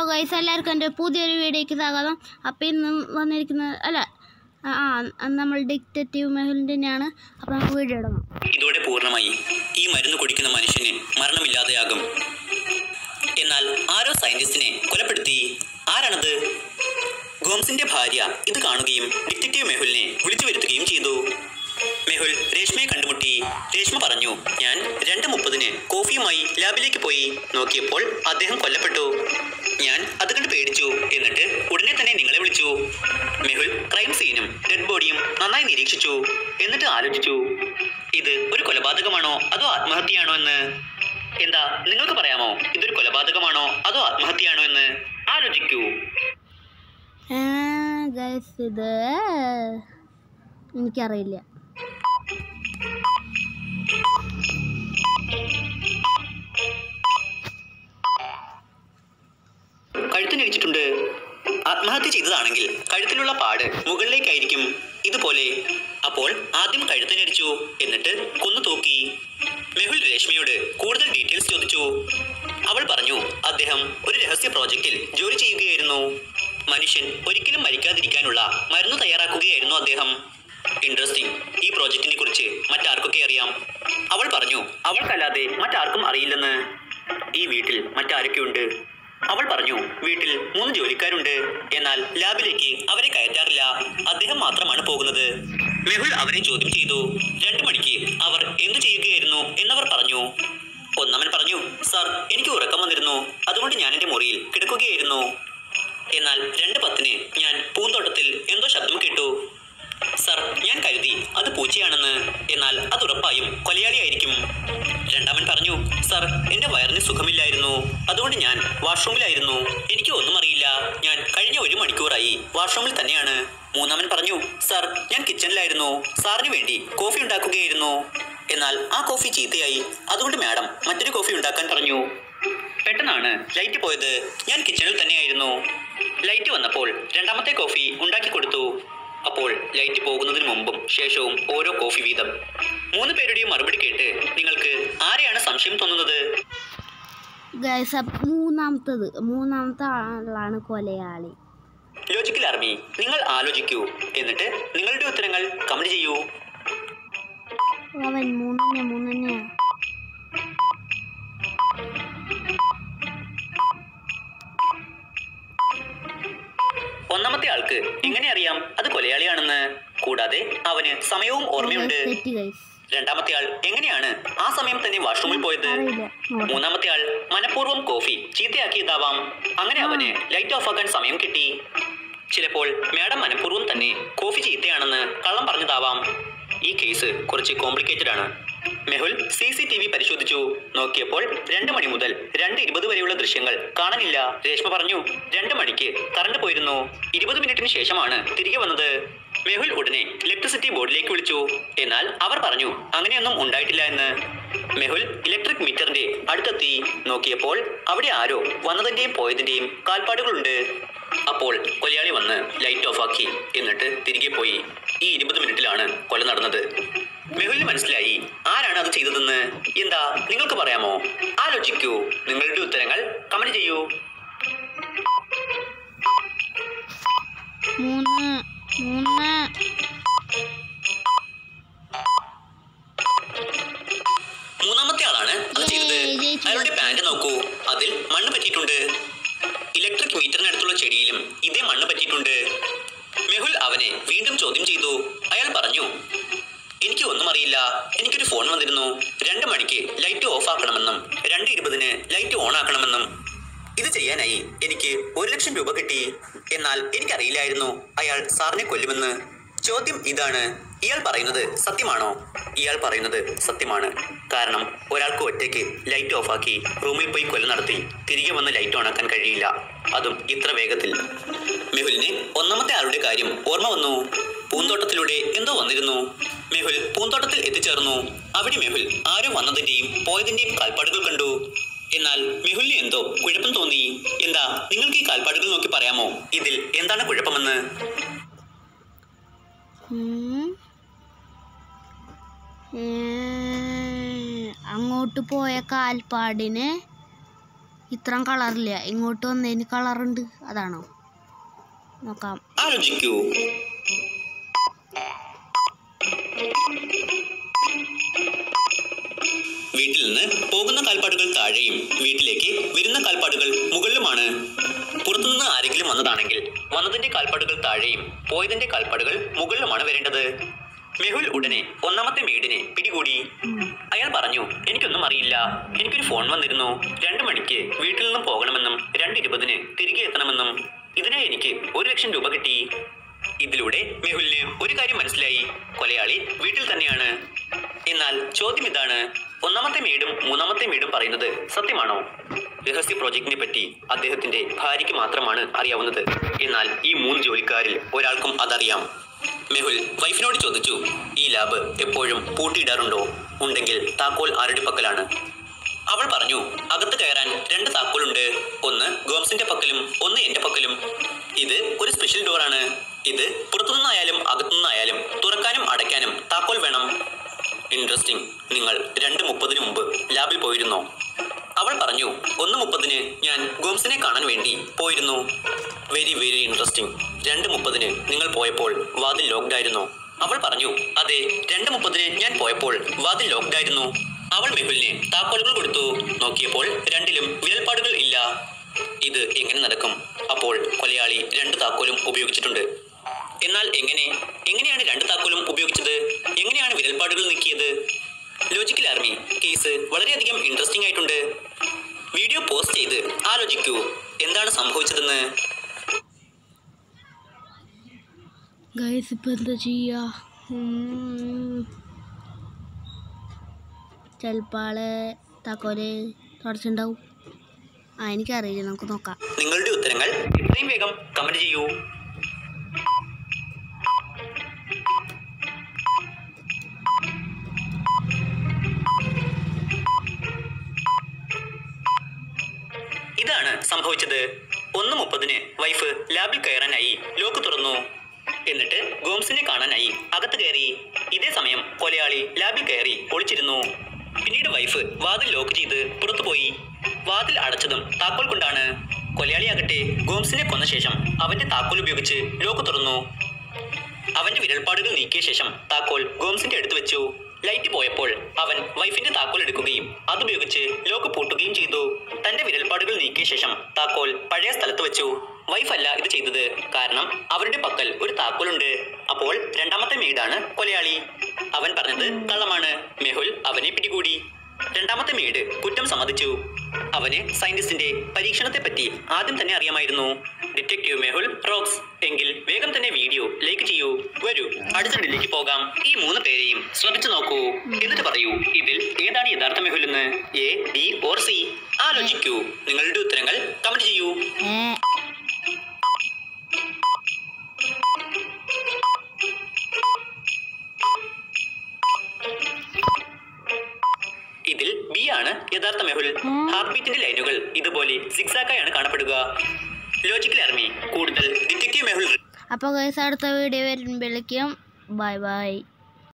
Guys എല്ലാവർക്കും എൻ്റെ പുതിയൊരു വീഡിയോയ്ക്ക് സ്വാഗതം അപ്പോൾ ഇന്ന് വന്നിരിക്കുന്നത് അല്ല ആ ആ, നമ്മൾ ഡിക്റ്റേറ്റീവ് മെഹുലിൻ്റെ തന്നെയാണ് അപ്പോൾ നമുക്ക് വീഡിയോ ഇടണം ഇതോടെ പൂർണ്ണമായി ഈ മരുന്ന് കുടിക്കുന്ന മനുഷ്യന് മരണമില്ലാതെയാകും എന്നാൽ ആരോ സയന്റിസ്റ്റിനെ കൊലപ്പെടുത്തി ആരാണത് ഗോംസിന്റെ ഭാര്യ ഇത് കാണുകയും ഡിറ്റക്റ്റീവ് മെഹുലിനെ വിളിച്ചു വരുത്തുകയും ചെയ്തു മെഹുൽ രേഷ്മയെ കണ്ടുമുട്ടി രേഷ്മ പറഞ്ഞു ഞാൻ രണ്ട് മുപ്പതിന് കോഫിയുമായി ലാബിലേക്ക് പോയി നോക്കിയപ്പോൾ അദ്ദേഹം കൊല്ലപ്പെട്ടു ഞാൻ അത് കണ്ട് പേടിച്ചു എന്നിട്ട് ഉടനെ തന്നെ നിങ്ങളെ വിളിച്ചു മെഹുൽ ക്രൈം സീനും ഡെഡ് ബോഡിയും നന്നായി നിരീക്ഷിച്ചു എന്നിട്ട് ആലോചിച്ചു ഇത് ഒരു കൊലപാതകമാണോ അതോ ആത്മഹത്യയാണോ എന്ന് എന്താ നിങ്ങൾക്ക് പറയാമോ ഇതൊരു കൊലപാതകമാണോ അതോ ആത്മഹത്യയാണോ എന്ന് ആലോചിക്കൂ ഗൈസ് ഇത് എനിക്കറിയില്ല കഴുത്തിനടിച്ചിട്ടുണ്ട് ആത്മഹത്യ ചെയ്തതാണെങ്കിൽ കഴുത്തിലുള്ള പാട് മുകളിലേക്കായിരിക്കും ഇതുപോലെ അപ്പോൾ ആദ്യം കഴുത്തിനടിച്ചു എന്നിട്ട് കൊന്നു തൂക്കി മെഹുൽ രേഷ്മയോട് കൂടുതൽ ഡീറ്റെയിൽസ് ചോദിച്ചു അവൾ പറഞ്ഞു അദ്ദേഹം ഒരു രഹസ്യ പ്രോജക്റ്റിൽ ജോലി ചെയ്യുകയായിരുന്നു മനുഷ്യൻ ഒരിക്കലും മരിക്കാതിരിക്കാനുള്ള മരുന്ന് തയ്യാറാക്കുകയായിരുന്നു അദ്ദേഹം ഇൻട്രസ്റ്റിംഗ് ഈ പ്രോജക്റ്റിനെ കുറിച്ച് മറ്റാർക്കൊക്കെ അറിയാം അവൾ പറഞ്ഞു അവൾക്കല്ലാതെ മറ്റാർക്കും അറിയില്ലെന്ന് ഈ വീട്ടിൽ മറ്റാരൊക്കെയുണ്ട് അവൾ പറഞ്ഞു വീട്ടിൽ മൂന്ന് ജോലിക്കാരുണ്ട് എന്നാൽ ലാബിലേക്ക് അവരെ കയറ്റാറില്ല അദ്ദേഹം മാത്രമാണ് പോകുന്നത് മെഹുൽ അവരെ ചോദ്യം ചെയ്തു രണ്ടു മണിക്ക് അവർ എന്തു ചെയ്യുകയായിരുന്നു എന്നവർ പറഞ്ഞു ഒന്നവൻ പറഞ്ഞു സാർ എനിക്ക് ഉറക്കം വന്നിരുന്നു അതുകൊണ്ട് ഞാൻ എന്റെ മുറിയിൽ കിടക്കുകയായിരുന്നു എന്നാൽ രണ്ട് പത്തിന് ഞാൻ പൂന്തോട്ടത്തിൽ എന്തോ ശബ്ദം കേട്ടു സർ ഞാൻ കരുതി അത് പൂച്ചയാണെന്ന് എന്നാൽ അത് ഉറപ്പായും കൊലയാളിയായിരിക്കും രണ്ടാമൻ പറഞ്ഞു സർ എന്റെ വയറിന് സുഖമില്ലായിരുന്നു അതുകൊണ്ട് ഞാൻ വാഷ്റൂമിലായിരുന്നു എനിക്ക് ഒന്നും അറിയില്ല ഞാൻ കഴിഞ്ഞ ഒരു മണിക്കൂറായി വാഷ്റൂമിൽ തന്നെയാണ് മൂന്നാമൻ പറഞ്ഞു സർ ഞാൻ കിച്ചണിലായിരുന്നു സാറിന് വേണ്ടി കോഫി ഉണ്ടാക്കുകയായിരുന്നു എന്നാൽ ആ കോഫി ചീത്തയായി അതുകൊണ്ട് മാഡം മറ്റൊരു കോഫി ഉണ്ടാക്കാൻ പറഞ്ഞു പെട്ടെന്നാണ് ലൈറ്റ് പോയത് ഞാൻ കിച്ചണിൽ തന്നെയായിരുന്നു ലൈറ്റ് വന്നപ്പോൾ രണ്ടാമത്തെ കോഫി ഉണ്ടാക്കി കൊടുത്തു അപ്പോൾ ലൈറ്റ് പോകുന്നതിന് മുമ്പും ശേഷവും ഓരോ കോഫി വീതം മൂന്ന് പേരുടെയും മറുപടി കേട്ട് നിങ്ങൾക്ക് ആരെയാണ് സംശയം തോന്നുന്നത് ഗൈസ് മൂന്നാമത്തത് മൂന്നാമത്തെ ആളാണ് കൊലയാളി ലോജിക്കൽ ആർമി നിങ്ങൾ ആലോചിക്കൂ എന്നിട്ട് നിങ്ങളുടെ ഉത്തരങ്ങൾ കമന്റ് ചെയ്യൂ അവൻ മൂന്നെണ്ണ മൂന്നെണ്ണ ഒന്നാമത്തെ ആൾക്ക് എങ്ങനെ അറിയാം അത് കൊലയാളിയാണെന്ന് കൂടാതെ അവന് സമയവും ഓർമ്മയുണ്ട് തെറ്റി ഗൈസ് രണ്ടാമത്തെ ആൾ എങ്ങനെയാണ് ആ സമയം തന്നെ വാഷ്റൂമിൽ പോയത് അറിയില്ല നോക്കാം. മൂന്നാമത്തെ ആൾ മനഃപൂർവ്വം കോഫി ചീത്തയാക്കിയതാവാം അങ്ങനെ അവന് ലൈറ്റ് ഓഫ് ആക്കാൻ സമയം കിട്ടി ചിലപ്പോൾ മാഡം മനഃപൂർവ്വം തന്നെ കോഫി ചീത്തയാണെന്ന് കള്ളം പറഞ്ഞതാവാം ഈ കേസ് കുറച്ച് കോംപ്ലിക്കേറ്റഡ് ആണ് Mehul C C T V പരിശോധിച്ചു നോക്കിയപ്പോൾ രണ്ട് മണി മുതൽ രണ്ട് ഇരുപത് വരെയുള്ള ദൃശ്യങ്ങൾ കാണാനില്ല രേഷ്മ പറഞ്ഞു രണ്ട് മണിക്ക് കറണ്ട് പോയിരുന്നു ഇരുപത് മിനിറ്റിന് ശേഷമാണ് തിരികെ വന്നത് മെഹുൽ ഉടനെ ഇലക്ട്രിസിറ്റി ബോർഡിലേക്ക് വിളിച്ചു എന്നാൽ അവർ പറഞ്ഞു അങ്ങനെയൊന്നും ഉണ്ടായിട്ടില്ല എന്ന് മെഹുൽ ഇലക്ട്രിക് മീറ്ററിന്റെ അടുത്തെത്തി നോക്കിയപ്പോൾ അവിടെ ആരോ വന്നതിന്റെയും പോയതിന്റെയും കാൽപ്പാടുകളുണ്ട് അപ്പോൾ കൊലയാളി വന്ന് ലൈറ്റ് ഓഫ് ആക്കി എന്നിട്ട് തിരികെ പോയി ഈ ഇരുപത് മിനിറ്റിലാണ് കൊല നടന്നത് മെഹുലിന് മനസ്സിലായി ആരാണ് അത് ചെയ്തതെന്ന് എന്താ നിങ്ങൾക്ക് പറയാമോ ആലോചിക്കൂ നിങ്ങളുടെ ഉത്തരങ്ങൾ കമന്റ് ചെയ്യൂ മൂന്ന് മൂന്ന് മൂന്നാമത്തെ ആളാണ് അത് ചെയ്തത് ഏയ്, ജയിച്ചു. അയാളുടെ പാന്റ് നോക്കൂ അതിൽ മണ്ണ് പറ്റിയിട്ടുണ്ട് ഇലക്ട്രിക് മീറ്ററിനടുത്തുള്ള ചെടിയിലും ഇതേ മണ്ണ് പറ്റിയിട്ടുണ്ട് മെഹുൽ അവനെ വീണ്ടും ചോദ്യം ചെയ്തു അയാൾ പറഞ്ഞു എനിക്ക് ഒന്നും അറിയില്ല എനിക്കൊരു ഫോൺ വന്നിരുന്നു രണ്ട് മണിക്ക് ലൈറ്റ് ഓഫ് ആക്കണമെന്നും രണ്ട് ഇരുപതിന് ലൈറ്റ് ഓൺ ആക്കണമെന്നും ഇത് ചെയ്യാനായി എനിക്ക് ഒരു ലക്ഷം രൂപ കിട്ടി എന്നാൽ എനിക്കറിയില്ലായിരുന്നു അയാൾ സാറിനെ കൊല്ലുമെന്ന് ചോദ്യം ഇതാണ് ഇയാൾ പറയുന്നത് സത്യമാണോ ഇയാൾ പറയുന്നത് സത്യമാണ് കാരണം ഒരാൾക്ക് ഒറ്റയ്ക്ക് ലൈറ്റ് ഓഫാക്കി റൂമിൽ പോയി കൊല നടത്തി തിരികെ വന്ന് ലൈറ്റ് ഓണാക്കാൻ കഴിയില്ല അതും ഇത്ര വേഗത്തിൽ മെഹുലിന് ഒന്നാമത്തെ ആളുടെ കാര്യം ഓർമ്മ വന്നു പൂന്തോട്ടത്തിലൂടെ എന്തോ വന്നിരുന്നു മെഹുൽ പൂന്തോട്ടത്തിൽ എത്തിച്ചേർന്നു അവിടെ മെഹുൽ ആരോ വന്നതിന്റെയും പോയതിന്റെയും കാൽപ്പാടുകൾ കണ്ടു എന്നാൽ മെഹുലിന് എന്തോ കുഴപ്പം തോന്നി എന്താ നിങ്ങൾക്ക് ഈ കാൽപ്പാടുകൾ നോക്കി പറയാമോ ഇതിൽ എന്താണ് കുഴപ്പമെന്ന് ഉം. ഏ, അങ്ങോട്ട് പോയ കാൽപ്പാടിന് ഇത്രയും കളറില്ല ഇങ്ങോട്ട് വന്നതിന് കളറുണ്ട് അതാണോ നോക്കാം ആലോചിക്കൂ വീട്ടിൽ നിന്ന് പോകുന്ന കാൽപ്പാടുകൾ താഴെയും വീട്ടിലേക്ക് വരുന്ന കാൽപ്പാടുകൾ മുകളിലുമാണ് പുറത്തുനിന്ന് ആരെങ്കിലും വന്നതാണെങ്കിൽ വന്നതിന്റെ കാൽപ്പാടുകൾ താഴെയും പോയതിന്റെ കാൽപ്പാടുകൾ മുകളിലുമാണ് വരേണ്ടത് മെഹുൽ ഉടനെ ഒന്നാമത്തെ മെയ്ഡിനെ പിടികൂടി അയാൾ പറഞ്ഞു എനിക്കൊന്നും അറിയില്ല എനിക്കൊരു ഫോൺ വന്നിരുന്നു രണ്ടു മണിക്ക് വീട്ടിൽ നിന്നും പോകണമെന്നും രണ്ട് ഇരുപതിന് തിരികെ എത്തണമെന്നും ഇതിനായി എനിക്ക് ഒരു ലക്ഷം രൂപ കിട്ടി ഇതിലൂടെ മെഹുലിന് ഒരു കാര്യം മനസ്സിലായി കൊലയാളി വീട്ടിൽ തന്നെയാണ് എന്നാൽ ചോദ്യം ഇതാണ് ഒന്നാമത്തെ മെയ്ഡും മൂന്നാമത്തെ മെയ്ഡും പറയുന്നത് സത്യമാണോ രഹസ്യ പ്രോജക്റ്റിനെ പറ്റി അദ്ദേഹത്തിന്റെ ഭാര്യയ്ക്ക് മാത്രമാണ് അറിയാവുന്നത് എന്നാൽ ഈ മൂന്ന് ജോലിക്കാരിൽ ഒരാൾക്കും അതറിയാം മെഹുൽ വൈഫിനോട് ചോദിച്ചു ഈ ലാബ് എപ്പോഴും പൂട്ടിയിടാറുണ്ടോ ഉണ്ടെങ്കിൽ താക്കോൽ ആരുടെ പക്കലാണ് അവൾ പറഞ്ഞു അകത്ത് കയറാൻ രണ്ട് താക്കോലുണ്ട് ഒന്ന് ഗോംസിന്റെ പക്കലും ഒന്ന് എന്റെ പക്കലും ഇത് ഒരു സ്പെഷ്യൽ ഡോറാണ് ഇത് പുറത്തുനിന്നായാലും അകത്തുനിന്നായാലും തുറക്കാനും അടയ്ക്കാനും താക്കോൽ വേണം ഇൻട്രസ്റ്റിംഗ് നിങ്ങൾ രണ്ട് മുപ്പതിന് മുമ്പ് ലാബിൽ പോയിരുന്നോ അവൾ പറഞ്ഞു ഒന്ന് മുപ്പതിന് ഞാൻ ഗോംസിനെ കാണാൻ വേണ്ടി പോയിരുന്നു വെരി വെരി ഇൻട്രസ്റ്റിംഗ് രണ്ട് മുപ്പതിന് നിങ്ങൾ പോയപ്പോൾ വാതിൽ ലോക്ക്ഡ് ആയിരുന്നോ അവൾ പറഞ്ഞു അതെ രണ്ട് മുപ്പതിന് ഞാൻ പോയപ്പോൾ വാതിൽ ലോക്ക്ഡ് ആയിരുന്നു അവൾ മെഹുലിന് താക്കോലുകൾ കൊടുത്തു നോക്കിയപ്പോൾ രണ്ടിലും വിരൽപ്പാടുകൾ ഇല്ല ഇത് എങ്ങനെ നടക്കും അപ്പോൾ കൊലയാളി രണ്ട് താക്കോലും ഉപയോഗിച്ചിട്ടുണ്ട് എന്നാൽ എങ്ങനെ എങ്ങനെയാണ് രണ്ട് താക്കോലും ഉപയോഗിച്ചത് എങ്ങനെയാണ് വിരൽപ്പാടുകൾ നീക്കിയത് ലോജിക്കൽ ആർമി കേസ് വളരെയധികം ഇൻട്രസ്റ്റിംഗ് ആയിട്ടുണ്ട് വീഡിയോ പോസ്റ്റ് ചെയ്ത് ആലോചിക്കൂ എന്താണ് സംഭവിച്ചതെന്ന് ഗൈസ് ഇപ്പം എന്താ ചെയ്യുക ചിലപ്പോൾ ആള് താക്കോല് തുടച്ചുണ്ടാവും ആ എനിക്കറിയില്ല നമുക്ക് നോക്കാം നിങ്ങളുടെ ഉത്തരങ്ങൾ എത്രയും വേഗം കമന്റ് ചെയ്യൂ ഇതാണ് സംഭവിച്ചത് ഒന്ന് മുപ്പതിന് വൈഫ് ലാബിൽ കയറാനായി ലോക്ക് തുറന്നു എന്നിട്ട് ഗോംസിനെ കാണാനായി അകത്ത് കയറി ഇതേ സമയം കൊലയാളി ലാബിൽ കയറി ഒളിച്ചിരുന്നു പിന്നീട് വൈഫ് വാതിൽ ലോക്ക് ചെയ്ത് പുറത്തുപോയി വാതിൽ അടച്ചതും താക്കോൽ കൊണ്ടാണ് കൊലയാളിയാകട്ടെ ഗോംസിനെ കൊന്ന ശേഷം അവന്റെ താക്കോൽ ഉപയോഗിച്ച് ലോക്ക് തുറന്നു അവന്റെ വിരൽപ്പാടുകൾ നീക്കിയ ശേഷം താക്കോൽ ഗോംസിന്റെ അടുത്ത് വെച്ചു ലൈറ്റ് പോയപ്പോൾ അവൻ വൈഫിന്റെ താക്കോൽ എടുക്കുകയും അതുപയോഗിച്ച് ലോക്ക് പൂട്ടുകയും ചെയ്തു തന്റെ വിരൽപ്പാടുകൾ നീക്കിയ ശേഷം താക്കോൽ പഴയ സ്ഥലത്ത് വെച്ചു വൈഫ് അല്ല ഇത് ചെയ്തത് കാരണം അവരുടെ പക്കൽ ഒരു താക്കോലുണ്ട് അപ്പോൾ രണ്ടാമത്തെ മെയ്ഡാണ് കൊലയാളി അവൻ പറഞ്ഞത് കള്ളമാണ് മെഹുൽ അവനെ പിടികൂടി രണ്ടാമത്തെ മെയ്ഡ് കുറ്റം സമ്മതിച്ചു അവന് സയന്റിസ്റ്റിന്റെ പരീക്ഷണത്തെ പറ്റി ആദ്യം തന്നെ അറിയാമായിരുന്നു ഡിറ്റക്റ്റീവ് മെഹുൽ റോക്സ് എങ്കിൽ വേഗം തന്നെ വീഡിയോ ലൈക്ക് ചെയ്യൂ വരൂ അടുത്ത ഡില്ലിക്ക് പോകാം ഈ മൂന്ന് പേരെയും ശ്രദ്ധിച്ചു നോക്കൂ എന്നിട്ട് പറയൂ ഇതിൽ ഏതാണ് യഥാർത്ഥ മെഹുൽ എന്ന് എ ബി ഓർ സി ആലോചിക്കൂ നിങ്ങളുടെ ഉത്തരങ്ങൾ കമന്റ് ചെയ്യൂ ഏ ഇതിൽ ബി ആണ് യഥാർത്ഥ മെഹുൽ ഹാർട്ട് ബീറ്റിന്റെ ലൈനുകൾ ഇതുപോലെ സിക്സാക്കായാണ് കാണപ്പെടുക ലോജിക്കൽ ആർമി കൂടുതൽ ഡിറ്റക്റ്റീവ് മെഹുൽ അപ്പോൾ ഗൈസ് അടുത്ത വീഡിയോ വരുമ്പോഴേക്കും ബൈ ബൈ